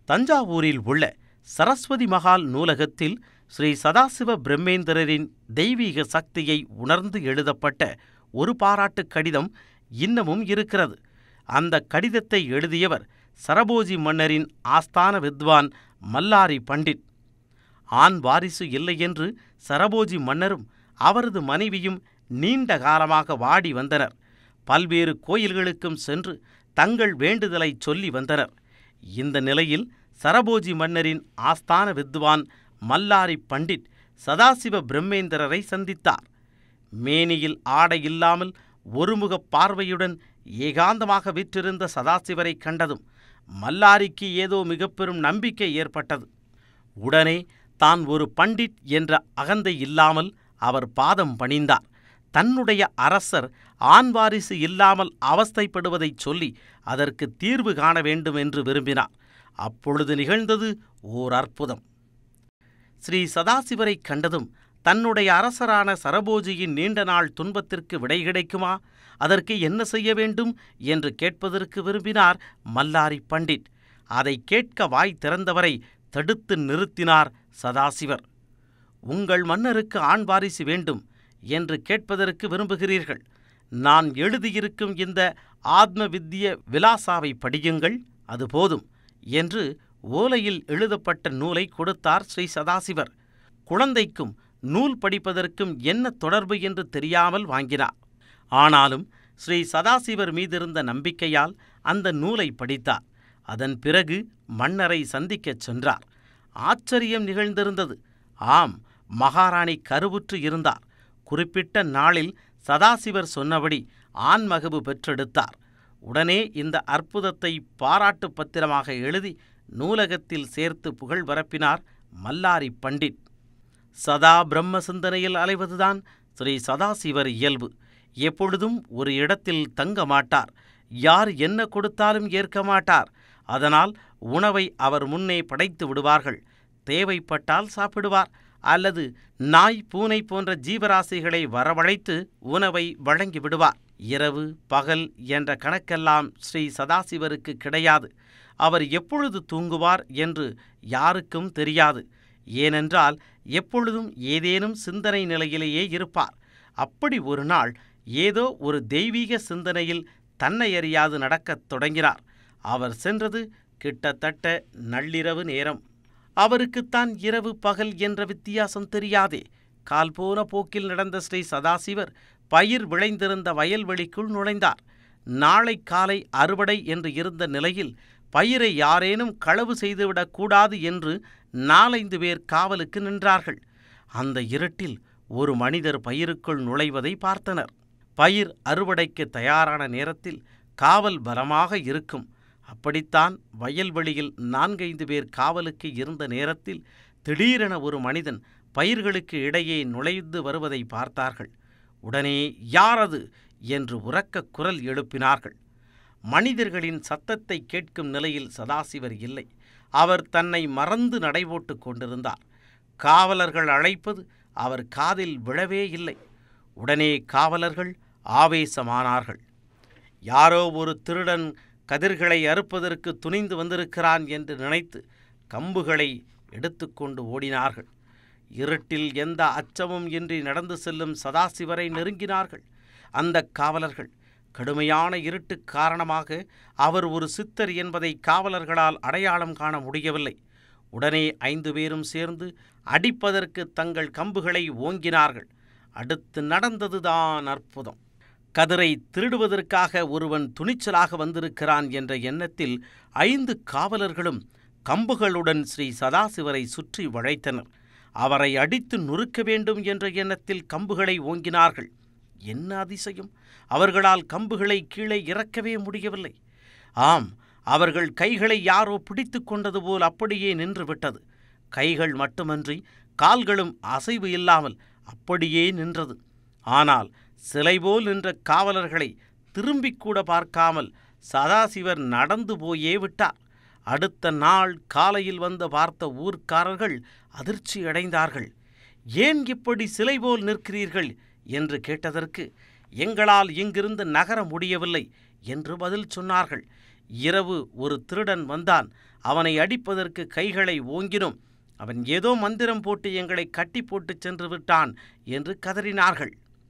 தஞ்சாவூரில் உள்ள சரஸ்வதி மகால் நூலகத்தில் ஸ்ரீ சதாசிவ பிரம்மேந்திரரின் தெய்வீக சக்தியை உணர்ந்து எழுதப்பட்ட ஒரு பாராட்டுக் கடிதம் இன்னமும் இருக்கிறது அந்த கடிதத்தை எழுதியவர் சரபோஜி மன்னரின் ஆஸ்தான வித்வான் மல்லாரி பண்டிட் ஆண் வாரிசு இல்லையென்று சரபோஜி மன்னரும் அவரது மனைவியும் நீண்ட காலமாக வாடி வந்தனர் பல்வேறு கோயில்களுக்கும் சென்று தங்கள் வேண்டுதலை சொல்லி வந்தனர் இந்த நிலையில் சரபோஜி மன்னரின் ஆஸ்தான வித்வான் மல்லாரி பண்டிட் சதாசிவ பிரம்மேந்திரரை சந்தித்தார் மேனியில் ஆடை இல்லாமல் ஒருமுகப் பார்வையுடன் ஏகாந்தமாக விற்றிருந்த சதாசிவரை கண்டதும் மல்லாரிக்கு ஏதோ மிகப்பெரும் நம்பிக்கை ஏற்பட்டது உடனே தான் ஒரு பண்டிட் என்ற அகந்தை இல்லாமல் அவர் பாதம் பணிந்தார் தன்னுடைய அரசர் ஆண் வாரிசு இல்லாமல் அவஸ்தைப்படுவதைச் சொல்லி அதற்கு தீர்வு காண வேண்டும் என்று விரும்பினார் அப்பொழுது நிகழ்ந்தது ஓர் அற்புதம் ஸ்ரீ சதாசிவரைக் கண்டதும் தன்னுடைய அரசரான சரபோஜியின் நீண்ட நாள் துன்பத்திற்கு விடை கிடைக்குமா அதற்கு என்ன செய்ய வேண்டும் என்று கேட்பதற்கு விரும்பினார் மல்லாரி பண்டிட் அதை கேட்க வாய் திறந்தவரை தடுத்து நிறுத்தினார் சதாசிவர் உங்கள் மன்னருக்கு ஆண் வாரிசு வேண்டும் என்று கேட்பதற்கு விரும்புகிறீர்கள் நான் எழுதியிருக்கும் இந்த ஆத்ம வித்திய விலாசாவை படியுங்கள் அது போதும் என்று ஓலையில் எழுதப்பட்ட நூலை கொடுத்தார் ஸ்ரீ சதாசிவர் குழந்தைக்கும் நூல் படிப்பதற்கும் என்ன தொடர்பு என்று தெரியாமல் வாங்கினார் ஆனாலும் ஸ்ரீ சதாசிவர் மீதிருந்த நம்பிக்கையால் அந்த நூலை படித்தார் அதன் பிறகு மன்னரை சந்திக்கச் சென்றார் ஆச்சரியம் நிகழ்ந்திருந்தது ஆம் மகாராணி கருவுற்று இருந்தார் குறிப்பிட்ட நாளில் சதாசிவர் சொன்னபடி ஆண்மகவு பெற்றெடுத்தார் உடனே இந்த அற்புதத்தை பாராட்டு பத்திரமாக எழுதி நூலகத்தில் சேர்த்து புகழ் பரப்பினார் மல்லாரி பண்டிட் சதா பிரம்ம சிந்தனையில் அலைவதுதான் ஸ்ரீ சதாசிவர் இயல்பு எப்பொழுதும் ஒரு இடத்தில் தங்க மாட்டார் யார் என்ன கொடுத்தாலும் ஏற்க மாட்டார் அதனால் உணவை அவர் முன்னே படைத்து விடுவார்கள் தேவைப்பட்டால் சாப்பிடுவார் அல்லது நாய் பூனை போன்ற ஜீவராசிகளை வரவழைத்து உணவை வழங்கி விடுவார் இரவு பகல் என்ற கணக்கெல்லாம் ஸ்ரீ சதாசிவருக்கு கிடையாது அவர் எப்பொழுது தூங்குவார் என்று யாருக்கும் தெரியாது ஏனென்றால் எப்பொழுதும் ஏதேனும் சிந்தனை நிலையிலேயே இருப்பார் அப்படி ஒரு நாள் ஏதோ ஒரு தெய்வீக சிந்தனையில் தன்னை அறியாது நடக்கத் தொடங்கினார் அவர் சென்றது கிட்டத்தட்ட நள்ளிரவு நேரம் அவருக்குத்தான் இரவு பகல் என்ற வித்தியாசம் தெரியாதே கால் போன போக்கில் நடந்த ஸ்ரீ சதாசிவர் பயிர் விளைந்திருந்த வயல்வெளிக்குள் நுழைந்தார் நாளை காலை அறுவடை என்று இருந்த நிலையில் பயிரை யாரேனும் களவு செய்துவிடக் கூடாது என்று நாலைந்து பேர் காவலுக்கு நின்றார்கள் அந்த இருட்டில் ஒரு மனிதர் பயிருக்குள் நுழைவதை பார்த்தனர் பயிர் அறுவடைக்கு தயாரான நேரத்தில் காவல் பலமாக இருக்கும் அப்படித்தான் வயல்வெளியில் நான்கைந்து பேர் காவலுக்கு இருந்த நேரத்தில் திடீரென ஒரு மனிதன் பயிர்களுக்கு இடையே நுழைந்து வருவதை பார்த்தார்கள் உடனே யாரது என்று உரக்க குரல் எழுப்பினார்கள் மனிதர்களின் சத்தத்தை கேட்கும் நிலையில் சதாசிவர் இல்லை அவர் தன்னை மறந்து நடைபோட்டுக் கொண்டிருந்தார் காவலர்கள் அழைப்பது அவர் காதில் விழவே இல்லை உடனே காவலர்கள் ஆவேசமானார்கள் யாரோ ஒரு திருடன் கதிர்களை அறுப்பதற்கு துணிந்து வந்திருக்கிறான் என்று நினைத்து கம்புகளை எடுத்துக்கொண்டு ஓடினார்கள் இருட்டில் எந்த அச்சமும் இன்றி நடந்து செல்லும் சதாசிவரை நெருங்கினார்கள் அந்த காவலர்கள் கடுமையான இருட்டு காரணமாக அவர் ஒரு சித்தர் என்பதை காவலர்களால் அடையாளம் காண முடியவில்லை உடனே ஐந்து பேரும் சேர்ந்து அடிப்பதற்கு தங்கள் கம்புகளை ஓங்கினார்கள் அடுத்து நடந்ததுதான் அற்புதம் கதிரை திருடுவதற்காக ஒருவன் துணிச்சலாக வந்திருக்கிறான் என்ற எண்ணத்தில் ஐந்து காவலர்களும் கம்புகளுடன் ஸ்ரீ சதாசிவரை சுற்றி வளைத்தனர் அவரை அடித்து நொறுக்க வேண்டும் என்ற எண்ணத்தில் கம்புகளை ஓங்கினார்கள் என்ன அதிசயம் அவர்களால் கம்புகளை கீழே இறக்கவே முடியவில்லை ஆம் அவர்கள் கைகளை யாரோ பிடித்து கொண்டது போல் அப்படியே நின்று விட்டது கைகள் மட்டுமன்றி கால்களும் அசைவு இல்லாமல் அப்படியே நின்றது ஆனால் சிலை போல் நின்ற காவலர்களை திரும்பிக் கூட பார்க்காமல் சதாசிவர் நடந்து போயே விட்டார் அடுத்த நாள் காலையில் வந்து பார்த்த ஊர்க்காரர்கள் அதிர்ச்சி அடைந்தார்கள் ஏன் இப்படி சிலை போல் நிற்கிறீர்கள் என்று கேட்டதற்கு எங்களால் இங்கிருந்து நகர முடியவில்லை என்று பதில் சொன்னார்கள் இரவு ஒரு திருடன் வந்தான் அவனை அடிப்பதற்கு கைகளை ஓங்கினோம் அவன் ஏதோ மந்திரம் போட்டு எங்களை கட்டி போட்டு சென்று விட்டான் என்று கதறினார்கள்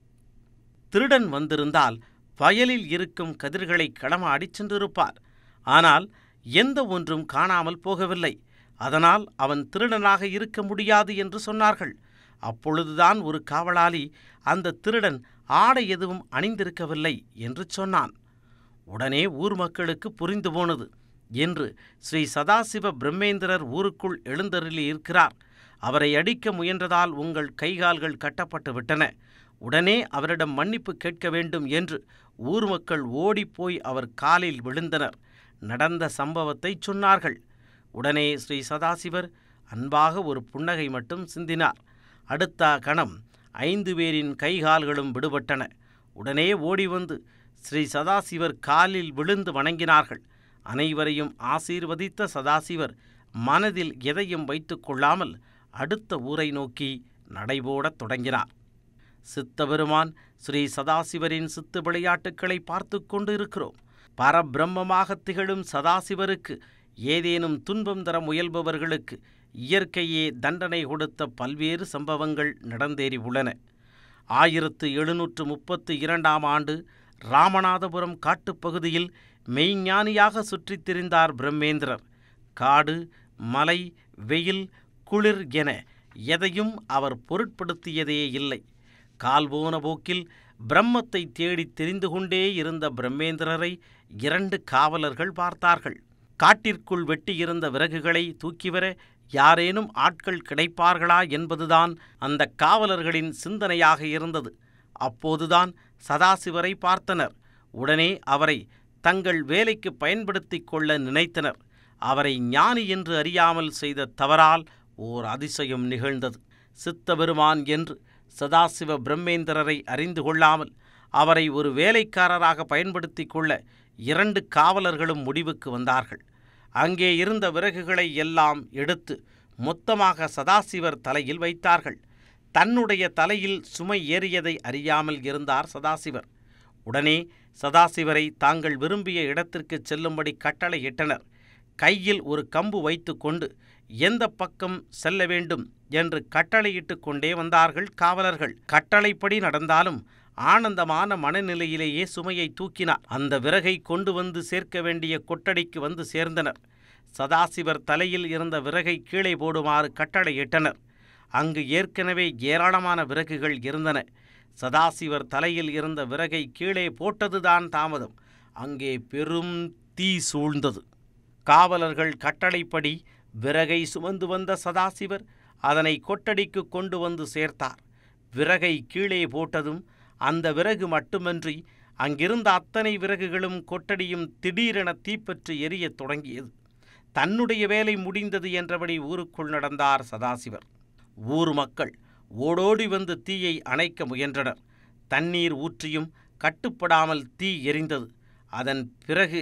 திருடன் வந்திருந்தால் வயலில் இருக்கும் கதிர்களை களமாடிச் சென்றிருப்பார் ஆனால் எந்த ஒன்றும் காணாமல் போகவில்லை அதனால் அவன் திருடனாக இருக்க முடியாது என்று சொன்னார்கள் அப்பொழுதுதான் ஒரு காவலாளி அந்த திருடன் ஆடை எதுவும் அணிந்திருக்கவில்லை என்று சொன்னான் உடனே ஊர் மக்களுக்கு புரிந்து போனது என்று ஸ்ரீ சதாசிவ பிரம்மேந்திரர் ஊருக்குள் எழுந்தருளி இருக்கிறார் அவரை அடிக்க முயன்றதால் உங்கள் கைகால்கள் கட்டப்பட்டு விட்டன உடனே அவரிடம் மன்னிப்பு கேட்க வேண்டும் என்று ஊர் மக்கள் ஓடிப்போய் அவர் காலில் விழுந்தனர் நடந்த சம்பவத்தை சொன்னார்கள் உடனே ஸ்ரீ சதாசிவர் அன்பாக ஒரு புன்னகை மட்டும் சிந்தினார் அடுத்த கணம் ஐந்து பேரின் கைகால்களும் விடுபட்டன உடனே ஓடி வந்து ஸ்ரீ சதாசிவர் காலில் விழுந்து வணங்கினார்கள் அனைவரையும் ஆசீர்வதித்த சதாசிவர் மனதில் எதையும் வைத்து கொள்ளாமல் அடுத்த ஊரை நோக்கி நடைபோடத் தொடங்கினார் சித்தபெருமான் ஸ்ரீ சதாசிவரின் சித்து விளையாட்டுக்களை பார்த்து கொண்டு இருக்கிறோம் பரபிரம்மமாக திகழும் சதாசிவருக்கு ஏதேனும் துன்பம் தர முயல்பவர்களுக்கு இயற்கையே தண்டனை கொடுத்த பல்வேறு சம்பவங்கள் நடந்தேறி உள்ளன ஆயிரத்து எழுநூற்று முப்பத்து இரண்டாம் ஆண்டு ராமநாதபுரம் காட்டுப்பகுதியில் மெய்ஞானியாக சுற்றித் திரிந்தார் பிரம்மேந்திரர் காடு மலை வெயில் குளிர் என எதையும் அவர் பொருட்படுத்தியதே இல்லை கால்போன போக்கில் பிரம்மத்தை தேடித் தெரிந்து கொண்டே இருந்த பிரம்மேந்திரரை இரண்டு காவலர்கள் பார்த்தார்கள் காட்டிற்குள் வெட்டியிருந்த விறகுகளை தூக்கிவர யாரேனும் ஆட்கள் கிடைப்பார்களா என்பதுதான் அந்த காவலர்களின் சிந்தனையாக இருந்தது அப்போதுதான் சதாசிவரை பார்த்தனர் உடனே அவரை தங்கள் வேலைக்கு பயன்படுத்திக் கொள்ள நினைத்தனர் அவரை ஞானி என்று அறியாமல் செய்த தவறால் ஓர் அதிசயம் நிகழ்ந்தது சித்தபெருமான் என்று சதாசிவ பிரம்மேந்திரரை அறிந்து கொள்ளாமல் அவரை ஒரு வேலைக்காரராக பயன்படுத்திக் கொள்ள இரண்டு காவலர்களும் முடிவுக்கு வந்தார்கள் அங்கே இருந்த விறகுகளை எல்லாம் எடுத்து மொத்தமாக சதாசிவர் தலையில் வைத்தார்கள் தன்னுடைய தலையில் சுமை ஏறியதை அறியாமல் இருந்தார் சதாசிவர் உடனே சதாசிவரை தாங்கள் விரும்பிய இடத்திற்கு செல்லும்படி கட்டளையிட்டனர் கையில் ஒரு கம்பு வைத்துக்கொண்டு எந்த பக்கம் செல்ல வேண்டும் என்று கட்டளையிட்டு கொண்டே வந்தார்கள் காவலர்கள் கட்டளைப்படி நடந்தாலும் ஆனந்தமான மனநிலையிலேயே சுமையை தூக்கினார் அந்த விறகை கொண்டு வந்து சேர்க்க வேண்டிய கொட்டடிக்கு வந்து சேர்ந்தனர் சதாசிவர் தலையில் இருந்த விறகை கீழே போடுமாறு கட்டளையிட்டனர் அங்கு ஏற்கனவே ஏராளமான விறகுகள் இருந்தன சதாசிவர் தலையில் இருந்த விறகை கீழே போட்டதுதான் தாமதம் அங்கே பெரும் தீ சூழ்ந்தது காவலர்கள் கட்டளைப்படி விறகை சுமந்து வந்த சதாசிவர் அதனை கொட்டடிக்கு கொண்டு வந்து சேர்த்தார் விறகை கீழே போட்டதும் அந்த விறகு மட்டுமன்றி அங்கிருந்த அத்தனை விறகுகளும் கொட்டடியும் திடீரென தீப்பற்றி எரியத் தொடங்கியது தன்னுடைய வேலை முடிந்தது என்றபடி ஊருக்குள் நடந்தார் சதாசிவர் ஊர் மக்கள் ஓடோடி வந்து தீயை அணைக்க முயன்றனர் தண்ணீர் ஊற்றியும் கட்டுப்படாமல் தீ எரிந்தது அதன் பிறகு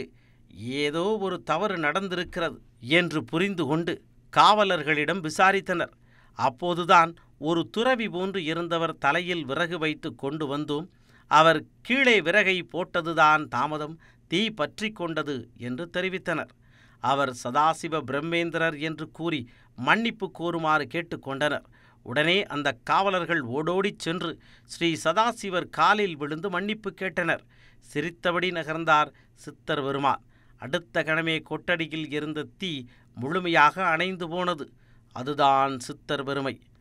ஏதோ ஒரு தவறு நடந்திருக்கிறது என்று புரிந்து கொண்டு காவலர்களிடம் விசாரித்தனர் அப்போதுதான் ஒரு துறவி போன்று இருந்தவர் தலையில் விறகு வைத்து கொண்டு வந்தோம் அவர் கீழே விறகை போட்டதுதான் தாமதம் தீ பற்றி கொண்டது என்று தெரிவித்தனர் அவர் சதாசிவ பிரம்மேந்திரர் என்று கூறி மன்னிப்பு கோருமாறு கேட்டுக்கொண்டனர் உடனே அந்த காவலர்கள் ஓடோடிச் சென்று ஸ்ரீ சதாசிவர் காலில் விழுந்து மன்னிப்பு கேட்டனர் சிரித்தபடி நகர்ந்தார் சித்தர் பெருமான் அடுத்த கணமே கொட்டடியில் இருந்த தீ முழுமையாக அணைந்து போனது அதுதான் சித்தர் பெருமை